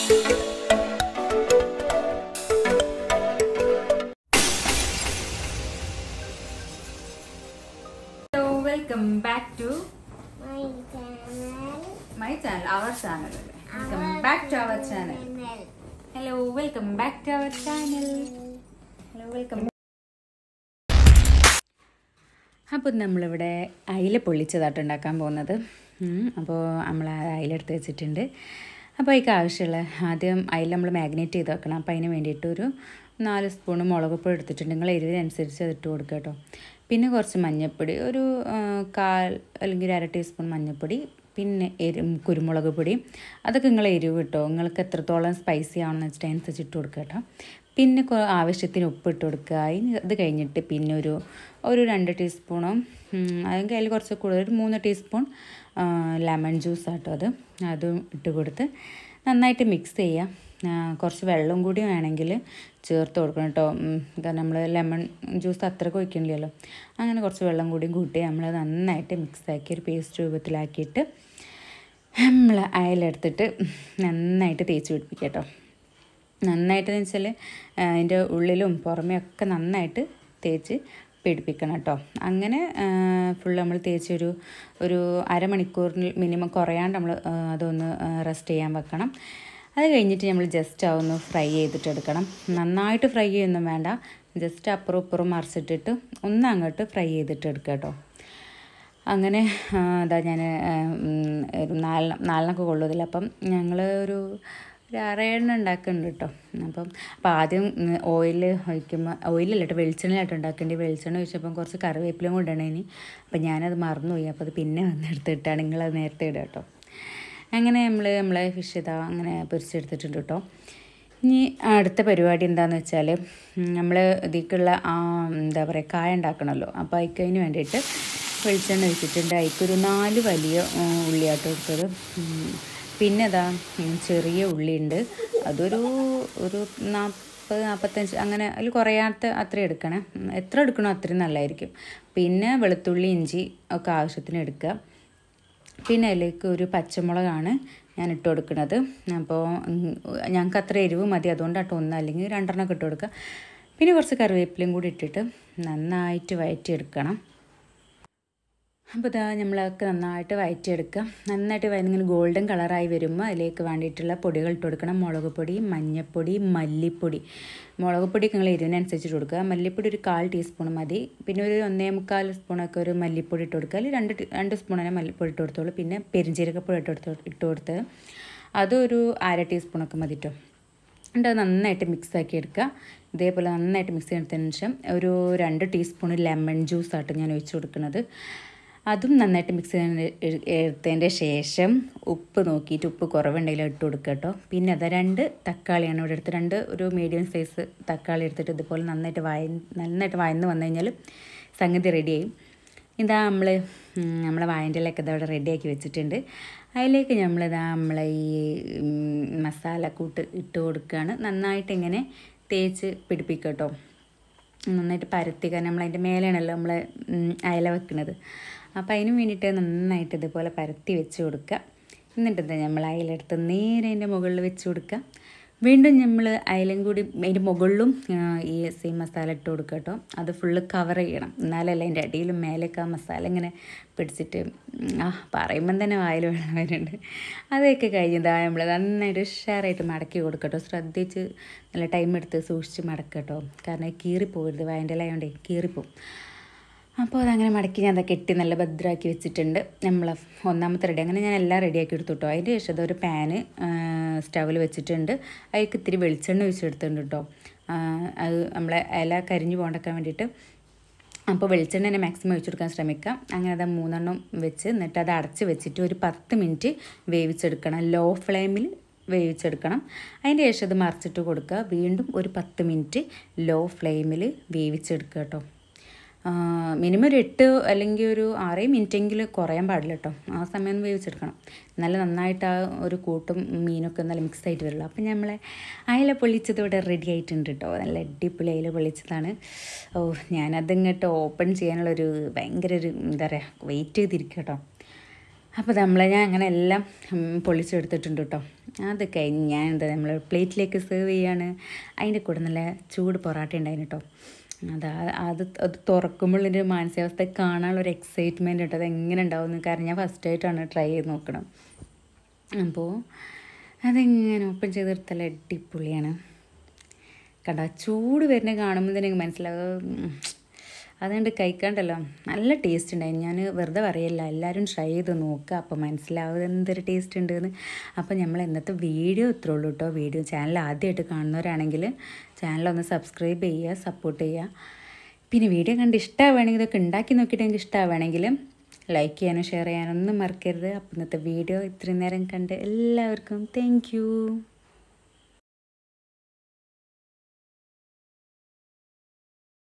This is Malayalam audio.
Hello welcome back to My channel. My channel our channel welcome back to our channel hello welcome back to our channel hello welcome അപ്പോൾ നമ്മളിവിടെ അയില പൊള്ളിച്ചതായിട്ട് ഉണ്ടാക്കാൻ പോകുന്നത് അപ്പോൾ നമ്മൾ ആ അയില എടുത്ത് വെച്ചിട്ടുണ്ട് അപ്പോൾ അതിക്ക് ആവശ്യമുള്ള ആദ്യം അയില നമ്മൾ മാഗ്നേറ്റ് ചെയ്ത് വെക്കണം അപ്പോൾ അതിന് വേണ്ടിയിട്ട് ഒരു നാല് സ്പൂൺ മുളക് പൊടി എടുത്തിട്ടുണ്ട് നിങ്ങൾ എരിവിനനുസരിച്ച് അത് ഇട്ട് കൊടുക്കുക കേട്ടോ പിന്നെ കുറച്ച് മഞ്ഞൾപ്പൊടി ഒരു ആ, കാൽ അല്ലെങ്കിൽ ഒരു അര ടീസ്പൂൺ മഞ്ഞൾപ്പൊടി പിന്നെ എരി കുരുമുളക് പൊടി അതൊക്കെ നിങ്ങൾ എരിവ് കിട്ടോ നിങ്ങൾക്ക് എത്രത്തോളം സ്പൈസി ആണെന്ന് വെച്ചിട്ട് അതിനനുസരിച്ച് ഇട്ട് കൊടുക്കുക കേട്ടോ പിന്നെ കൊ- ആവശ്യത്തിന് ഉപ്പ് ഇട്ട് കൊടുക്കുക അതിന് അത് കഴിഞ്ഞിട്ട് പിന്നെ ഒരു ഒരു രണ്ട് ടീസ്പൂണും അല്ലെങ്കിൽ അതിൽ കുറച്ച് കൂടുതൽ ഒരു മൂന്ന് ടീസ്പൂൺ ലെമൺ ജ്യൂസ് ആട്ടോ അത് അതും ഇട്ട് കൊടുത്ത് നന്നായിട്ട് മിക്സ് ചെയ്യാം ആ, കുറച്ച് വെള്ളം കൂടി വേണമെങ്കിൽ ചേർത്ത് കൊടുക്കണം കേട്ടോ ഉം, കാരണം നമ്മൾ ലെമൺ ജ്യൂസ് അത്രയ്ക്ക് ഒഴിക്കണില്ലല്ലോ അങ്ങനെ കുറച്ച് വെള്ളം കൂടി കൂട്ടി നമ്മൾ നന്നായിട്ട് മിക്സാക്കി ഒരു പേസ്റ്റ് രൂപത്തിലാക്കിയിട്ട് നമ്മൾ അയലെടുത്തിട്ട് നന്നായിട്ട് തേച്ച് പിടിപ്പിക്കുക കേട്ടോ നന്നായിട്ടെന്ന് വെച്ചാൽ അതിൻ്റെ ഉള്ളിലും പുറമേ ഒക്കെ നന്നായിട്ട് തേച്ച് പിടിപ്പിക്കണം കേട്ടോ അങ്ങനെ ഫുൾ നമ്മൾ തേച്ചൊരു ഒരു അരമണിക്കൂറിന് മിനിമം കുറയാണ്ട് നമ്മൾ അതൊന്ന് റെസ്റ്റ് ചെയ്യാൻ വെക്കണം അത് കഴിഞ്ഞിട്ട് നമ്മൾ ജസ്റ്റ് അതൊന്ന് ഫ്രൈ ചെയ്തിട്ട് എടുക്കണം നന്നായിട്ട് ഫ്രൈ ചെയ്യൊന്നും വേണ്ട ജസ്റ്റ് അപ്പുറം ഇപ്പുറം മറിച്ചിട്ടിട്ട് ഒന്ന് അങ്ങോട്ട് ഫ്രൈ ചെയ്തിട്ട് എടുക്കുക കേട്ടോ അങ്ങനെ ആ, അതാ ഞാൻ ഒരു നാലെണ്ണം നാലെണ്ണമൊക്കെ കൊള്ളുന്നില്ല അപ്പം ഞങ്ങൾ ഒരു ഒരു ആറേഴെണ്ണം ഉണ്ടാക്കുന്നുണ്ട് കേട്ടോ അപ്പം അപ്പം ആദ്യം ഓയിൽ ഒഴിക്കുമ്പോൾ ഓയിലല്ല കേട്ടോ വെളിച്ചെണ്ണയിലായിട്ട് ഉണ്ടാക്കേണ്ടി വെളിച്ചെണ്ണ ഒഴിച്ചപ്പം കുറച്ച് കറിവേപ്പിലയും കൊണ്ടാണ് ഇനി അപ്പം ഞാനത് മറന്നുപോയി അപ്പോൾ അത് പിന്നെ വന്നെടുത്തിട്ടാണ് നിങ്ങളത് നേരത്തെ ഇടുക കേട്ടോ അങ്ങനെ നമ്മൾ നമ്മളെ ഫിഷ് ഇതാ അങ്ങനെ പൊരിച്ചെടുത്തിട്ടുണ്ട് കേട്ടോ ഇനി അടുത്ത പരിപാടി എന്താണെന്ന് വെച്ചാൽ നമ്മൾ ഇതിലേക്കുള്ള ആ എന്താ പറയുക കായ ഉണ്ടാക്കണമല്ലോ അപ്പോൾ അതിന് വേണ്ടിയിട്ട് വെളിച്ചെണ്ണ ഒഴിച്ചിട്ടുണ്ട് അതിക്കൊരു നാല് വലിയ ഉം, ഉള്ളിയാട്ടോ എടുത്തത് ഉം, പിന്നെ അതാ ഉം, ചെറിയ ഉള്ളിയുണ്ട് അതൊരു ഒരു നാൽപ്പത് നാൽപ്പത്തഞ്ച് അങ്ങനെ അതിൽ കുറയാത്ത അത്രയും എടുക്കണേ ഉം, എത്ര എടുക്കണോ അത്രയും നല്ലതായിരിക്കും പിന്നെ വെളുത്തുള്ളി ഇഞ്ചി ഒക്കെ ആവശ്യത്തിന് എടുക്കുക പിന്നെ അതിലേക്ക് ഒരു പച്ചമുളകാണ് ഞാൻ ഇട്ട് കൊടുക്കുന്നത് അപ്പോൾ ഞങ്ങൾക്ക് അത്ര എരിവ് മതി അതുകൊണ്ടാട്ടോ ഒന്ന് അല്ലെങ്കിൽ രണ്ടെണ്ണം ഇട്ട് കൊടുക്കുക പിന്നെ കുറച്ച് കറിവേപ്പിലയും കൂടി ഇട്ടിട്ട് നന്നായിട്ട് വഴറ്റിയെടുക്കണം അപ്പോൾ ഇതാ നമ്മളൊക്കെ നന്നായിട്ട് വഴറ്റിയെടുക്കുക നന്നായിട്ട് വയന്നിങ്ങനെ ഗോൾഡൻ കളറായി വരുമ്പോൾ അതിലേക്ക് വേണ്ടിയിട്ടുള്ള പൊടികൾ ഇട്ട് കൊടുക്കണം മുളക് പൊടി മഞ്ഞൾപ്പൊടി മല്ലിപ്പൊടി മുളക് പൊടി നിങ്ങൾ എരിവിനനുസരിച്ച് ഇട്ട് കൊടുക്കുക മല്ലിപ്പൊടി ഒരു കാൽ ടീസ്പൂൺ മതി പിന്നെ ഒരു ഒന്നേ മുക്കാൽ സ്പൂണൊക്കെ ഒരു മല്ലിപ്പൊടി ഇട്ട് കൊടുക്കുക അല്ലെങ്കിൽ രണ്ട് ടീ- രണ്ട് സ്പൂൺ തന്നെ മല്ലിപ്പൊടി ഇട്ട് കൊടുത്തോളൂ പിന്നെ പെരിഞ്ചീരകപ്പൊടി ഇട്ട് കൊടുത്തോ ഇട്ട് കൊടുത്ത് അതൊരു അര ടീസ്പൂണൊക്കെ മതി കേട്ടോ എന്നിട്ട് അത് നന്നായിട്ട് മിക്സ് ആക്കി എടുക്കുക ഇതേപോലെ നന്നായിട്ട് മിക്സ് ചെയ്തതിന് ശേഷം ഒരു രണ്ട് ടീസ്പൂൺ ലെമൺ ജ്യൂസായിട്ട് ഞാൻ ഒഴിച്ച് കൊടുക്കുന്നത് അതും നന്നായിട്ട് മിക്സ് എടുത്തതിൻ്റെ ശേഷം ഉപ്പ് നോക്കിയിട്ട് ഉപ്പ് കുറവുണ്ടെങ്കിൽ ഇട്ട് കൊടുക്കുക കേട്ടോ പിന്നെ അത് രണ്ട് തക്കാളിയാണ് ഇവിടെ എടുത്ത് രണ്ട് ഒരു മീഡിയം സൈസ് തക്കാളി എടുത്തിട്ട് ഇതുപോലെ നന്നായിട്ട് വായ നന്നായിട്ട് വയന്ന് വന്നു കഴിഞ്ഞാൽ സംഗതി റെഡിയായി ഇതാ നമ്മൾ നമ്മളെ വായൻ്റെ ഇലയൊക്കെ ഇതാ ഇവിടെ റെഡിയാക്കി വെച്ചിട്ടുണ്ട് അതിലേക്ക് നമ്മളിതാ നമ്മളെ ഈ ഉം, മസാലക്കൂട്ട് ഇട്ട് കൊടുക്കുകയാണ് നന്നായിട്ട് ഇങ്ങനെ തേച്ച് പിടിപ്പിക്കുക കേട്ടോ നന്നായിട്ട് പരത്തി കാരണം നമ്മൾ അതിൻ്റെ മേലെയാണല്ലോ നമ്മൾ അയല വെക്കുന്നത് അപ്പോൾ അതിന് വേണ്ടിയിട്ട് നന്നായിട്ട് ഇതുപോലെ പരത്തി വെച്ച് കൊടുക്കുക എന്നിട്ട് എന്താ നമ്മൾ അയലെടുത്ത് നേരെ അതിൻ്റെ മുകളിൽ വെച്ച് കൊടുക്കുക വീണ്ടും നമ്മൾ അയലും കൂടി അതിൻ്റെ മുകളിലും ആ, ഈ സെയിം മസാല ഇട്ട് കൊടുക്കുക കേട്ടോ അത് ഫുള്ള് കവർ ചെയ്യണം എന്നാലല്ല അതിൻ്റെ അടിയിലും മേലേക്ക് ആ മസാല ഇങ്ങനെ പിടിച്ചിട്ട് ഉം, ആ പറയുമ്പം തന്നെ വായിൽ വെള്ളം വരുന്നുണ്ട് അതൊക്കെ കഴിഞ്ഞതാ നമ്മൾ നന്നായിട്ട് ഉഷാറായിട്ട് മടക്കി കൊടുക്കട്ടോ ശ്രദ്ധിച്ച് നല്ല ടൈം എടുത്ത് സൂക്ഷിച്ച് മടക്കട്ടോ കാരണം ഇത് കീറിപ്പോകരുത് വായൻ്റെ ഇലയോണ്ടേ കീറിപ്പോവും അപ്പോൾ അതങ്ങനെ മടക്കി ഞാൻ അതൊക്കെ കെട്ടി നല്ല ഭദ്രമാക്കി വെച്ചിട്ടുണ്ട് നമ്മൾ ഒന്നാമത്തെ റെഡി അങ്ങനെ ഞാൻ എല്ലാം റെഡിയാക്കി എടുത്തു കേട്ടോ അതിൻ്റെ ശേഷം അതൊരു പാന് സ്റ്റവിൽ വെച്ചിട്ടുണ്ട് അതിലേക്ക് ഇത്തിരി വെളിച്ചെണ്ണ ഒഴിച്ചെടുത്തിട്ടുണ്ട് കേട്ടോ ആ, അത് നമ്മളെ ഇല കരിഞ്ഞു പോകാണ്ടിരിക്കാൻ വേണ്ടിയിട്ട് അപ്പോൾ വെളിച്ചെണ്ണ തന്നെ മാക്സിമം ഒഴിച്ചെടുക്കാൻ ശ്രമിക്കാം അങ്ങനെ അത് മൂന്നെണ്ണം വെച്ച് എന്നിട്ട് അത് അടച്ച് വെച്ചിട്ട് ഒരു പത്ത് മിനിറ്റ് വേവിച്ചെടുക്കണം ലോ ഫ്ലെയിമിൽ വേവിച്ചെടുക്കണം അതിൻ്റെ ശേഷം അത് മറിച്ചിട്ട് കൊടുക്കുക വീണ്ടും ഒരു പത്ത് മിനിറ്റ് ലോ ഫ്ലെയിമിൽ വേവിച്ചെടുക്കുക കേട്ടോ മിനിമം ഒരു എട്ട് അല്ലെങ്കിൽ ഒരു ആറേ മിനിറ്റെങ്കിലും കുറയാൻ പാടില്ല കേട്ടോ ആ സമയം ഒന്ന് വേവിച്ചെടുക്കണം നല്ല നന്നായിട്ട് ആ ഒരു കൂട്ടും മീനൊക്കെ നല്ല മിക്സ് ആയിട്ട് വരുള്ളൂ അപ്പം നമ്മളെ അയല പൊള്ളിച്ചത് ഇവിടെ റെഡി ആയിട്ടുണ്ട് കേട്ടോ നല്ല അടിപൊളി അയല പൊള്ളിച്ചതാണ് ഓ ഞാനത് ഇങ്ങോട്ട് ഓപ്പൺ ചെയ്യാനുള്ളൊരു ഭയങ്കര ഒരു എന്താ പറയുക വെയിറ്റ് ചെയ്തിരിക്കുക കേട്ടോ അപ്പോൾ നമ്മളെ ഞാൻ അങ്ങനെ എല്ലാം ഉം, പൊള്ളിച്ചെടുത്തിട്ടുണ്ട് കേട്ടോ അത് കഴിഞ്ഞ് ഞാൻ എന്താ നമ്മൾ പ്ലേറ്റിലേക്ക് സെർവ് ചെയ്യാണ് അതിൻ്റെ കൂടെ നല്ല ചൂട് പൊറാട്ട ഉണ്ടായിരുന്നു കേട്ടോ അത് ആ- അത് അത് തുറക്കുമ്പോഴൊരു മാനസികാവസ്ഥ കാണാനുള്ള ഒരു എക്സൈറ്റ്മെൻറ്റ് കേട്ടോ അത് എങ്ങനെ ഉണ്ടാവും കാരണം ഞാൻ ഫസ്റ്റ് ആയിട്ടാണ് ട്രൈ ചെയ്ത് നോക്കണം അപ്പോൾ അതെങ്ങനെ ഓപ്പൺ ചെയ്ത് എടുത്താൽ അടിപൊളിയാണ് കണ്ട ചൂട് വരുന്ന കാണുമ്പോൾ തന്നെ എനിക്ക് മനസ്സിലാവും ഉം, അതുകൊണ്ട് കഴിക്കാണ്ടല്ലോ നല്ല ടേസ്റ്റ് ഉണ്ടായി ഞാൻ വെറുതെ പറയല്ല എല്ലാവരും ട്രൈ ചെയ്ത് നോക്കുക അപ്പോൾ മനസ്സിലാവും എന്തൊരു ടേസ്റ്റ് ഉണ്ടെന്ന് അപ്പോൾ നമ്മൾ ഇന്നത്തെ വീഡിയോ ഇത്രേ ഉള്ളൂ കേട്ടോ വീഡിയോ ചാനൽ ആദ്യമായിട്ട് കാണുന്നവരാണെങ്കിൽ ചാനലൊന്ന് സബ്സ്ക്രൈബ് ചെയ്യുക സപ്പോർട്ട് ചെയ്യുക പിന്നെ വീഡിയോ കണ്ട് ഇഷ്ടമാവുകയാണെങ്കിൽ ഇതൊക്കെ ഉണ്ടാക്കി നോക്കിയിട്ട് എനിക്ക് ഇഷ്ടമാവുകയാണെങ്കിൽ ലൈക്ക് ചെയ്യാനും ഷെയർ ചെയ്യാനും ഒന്നും മറക്കരുത് അപ്പോൾ ഇന്നത്തെ വീഡിയോ ഇത്രയും നേരം കണ്ട് എല്ലാവർക്കും താങ്ക്